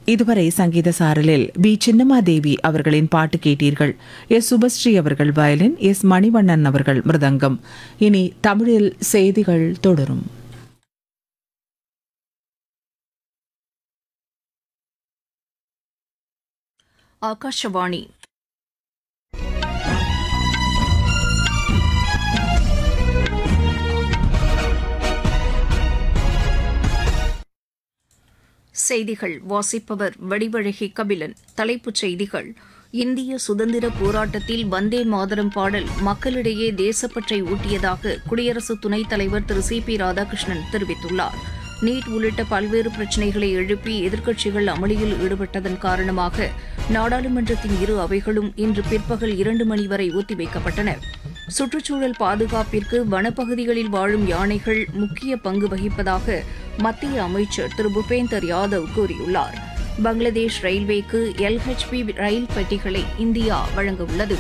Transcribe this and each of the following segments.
இதுவரை சங்கீத சாரலில் பி சின்னமாதேவி அவர்களின் பாட்டு கேட்டீர்கள் எஸ் சுபஸ்ரீ அவர்கள் வயலின் எஸ் மணிவண்ணன் அவர்கள் மிருதங்கம் இனி தமிழில் செய்திகள் தொடரும் ಆಕಾಶವಾಣಿ செய்திகள் வாசிப்பவர் வடிவழகி கபிலன் தலைப்புச் செய்திகள் இந்திய சுதந்திர போராட்டத்தில் வந்தே மாதரம் பாடல் மக்களிடையே தேசப்பற்றை ஊட்டியதாக குடியரசு துணைத் தலைவர் திரு சி பி ராதாகிருஷ்ணன் தெரிவித்துள்ளார் நீட் உள்ளிட்ட பல்வேறு பிரச்சினைகளை எழுப்பி எதிர்க்கட்சிகள் அமளியில் ஈடுபட்டதன் காரணமாக நாடாளுமன்றத்தின் இரு அவைகளும் இன்று பிற்பகல் இரண்டு மணி வரை ஒத்திவைக்கப்பட்டன சுற்றுச்சூழல் பாதுகாப்பிற்கு வனப்பகுதிகளில் வாழும் யானைகள் முக்கிய பங்கு வகிப்பதாக மத்திய அமைச்சர் திரு பூபேந்தர் யாதவ் கூறியுள்ளார் பங்களாதேஷ் ரயில்வேக்கு எல்ஹெச்பி ரயில் பெட்டிகளை இந்தியா வழங்கவுள்ளது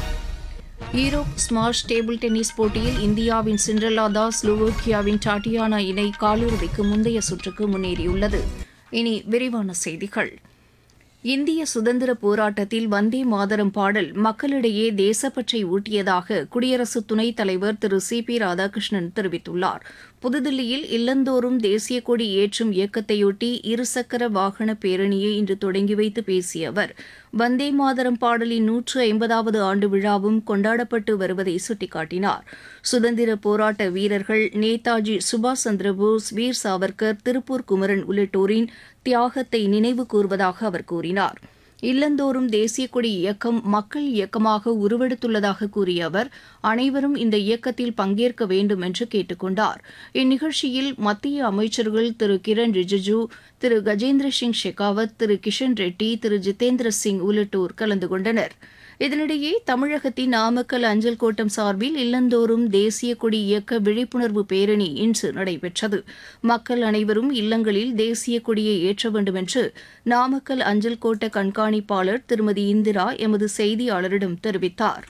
ஈரோப் ஸ்மாஷ் டேபிள் டென்னிஸ் போட்டியில் இந்தியாவின் சிண்ட்ரலா தாஸ் ஸ்லோவோக்கியாவின் டாட்டியானா இணை காலிறுதிக்கு முந்தைய சுற்றுக்கு முன்னேறியுள்ளது இனி விரிவான செய்திகள் இந்திய சுதந்திர போராட்டத்தில் வந்தே மாதரம் பாடல் மக்களிடையே தேசப்பற்றை ஊட்டியதாக குடியரசு துணைத் தலைவர் திரு சி பி ராதாகிருஷ்ணன் தெரிவித்துள்ளார் புதுதில்லியில் இல்லந்தோறும் தேசிய கொடி ஏற்றும் இயக்கத்தையொட்டி இருசக்கர வாகன பேரணியை இன்று தொடங்கி வைத்து பேசிய அவர் வந்தே மாதரம் பாடலின் நூற்று ஐம்பதாவது ஆண்டு விழாவும் கொண்டாடப்பட்டு வருவதை சுட்டிக்காட்டினார் சுதந்திர போராட்ட வீரர்கள் நேதாஜி சுபாஷ் சந்திரபோஸ் வீர் சாவர்கர் திருப்பூர் குமரன் உள்ளிட்டோரின் தியாகத்தை நினைவு கூர்வதாக அவர் கூறினார் இல்லந்தோறும் தேசிய கொடி இயக்கம் மக்கள் இயக்கமாக உருவெடுத்துள்ளதாக கூறிய அவர் அனைவரும் இந்த இயக்கத்தில் பங்கேற்க வேண்டும் என்று கேட்டுக்கொண்டார் இந்நிகழ்ச்சியில் மத்திய அமைச்சர்கள் திரு கிரண் ரிஜிஜு திரு கஜேந்திர சிங் ஷெகாவத் திரு கிஷன் ரெட்டி திரு ஜிதேந்திர சிங் உள்ளிட்டோர் கலந்து கொண்டனர் இதனிடையே தமிழகத்தின் நாமக்கல் அஞ்சல் கோட்டம் சார்பில் இல்லந்தோறும் தேசிய கொடி இயக்க விழிப்புணர்வு பேரணி இன்று நடைபெற்றது மக்கள் அனைவரும் இல்லங்களில் தேசிய கொடியை ஏற்ற வேண்டும் என்று நாமக்கல் அஞ்சல் கோட்ட கண்காணிப்பாளர் திருமதி இந்திரா எமது செய்தியாளரிடம் தெரிவித்தார்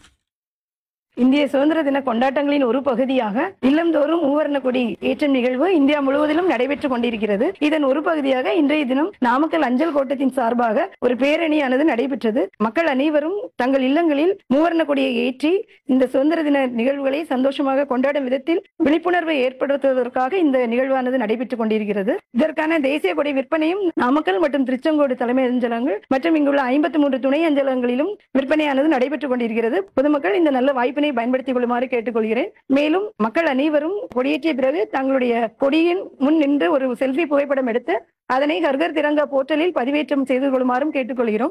இந்திய சுதந்திர தின கொண்டாட்டங்களின் ஒரு பகுதியாக இல்லந்தோறும் மூவர்ண கொடி ஏற்றும் நிகழ்வு இந்தியா முழுவதிலும் நடைபெற்றுக் கொண்டிருக்கிறது இதன் ஒரு பகுதியாக இன்றைய தினம் நாமக்கல் அஞ்சல் கோட்டத்தின் சார்பாக ஒரு பேரணியானது நடைபெற்றது மக்கள் அனைவரும் தங்கள் இல்லங்களில் மூவர்ண கொடியை ஏற்றி இந்த சுதந்திர தின நிகழ்வுகளை சந்தோஷமாக கொண்டாடும் விதத்தில் விழிப்புணர்வை ஏற்படுத்துவதற்காக இந்த நிகழ்வானது நடைபெற்றுக் கொண்டிருக்கிறது இதற்கான தேசிய கொடி விற்பனையும் நாமக்கல் மற்றும் திருச்செங்கோடு தலைமை அஞ்சலகங்கள் மற்றும் இங்குள்ள ஐம்பத்தி மூன்று துணை அஞ்சலகங்களிலும் விற்பனையானது நடைபெற்றுக் கொண்டிருக்கிறது பொதுமக்கள் இந்த நல்ல வாய்ப்பினை பயன்படுத்திக் கொள்ளுமாறு கேட்டுக்கொள்கிறேன் மேலும் மக்கள் அனைவரும் கொடியேற்றிய பிறகு தங்களுடைய கொடியின் முன் நின்று ஒரு செல்ஃபி புகைப்படம் எடுத்து அதனை ஹர்கர் திரங்கா போர்ட்டலில் பதிவேற்றம் செய்து கொள்ளுமாறும் கேட்டுக்கொள்கிறோம்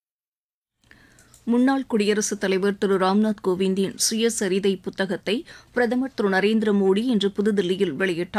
முன்னாள் குடியரசுத் தலைவர் திரு ராம்நாத் கோவிந்தின் சுயசரிதை புத்தகத்தை பிரதமர் திரு நரேந்திர மோடி இன்று புதுதில்லியில் வெளியிட்டார்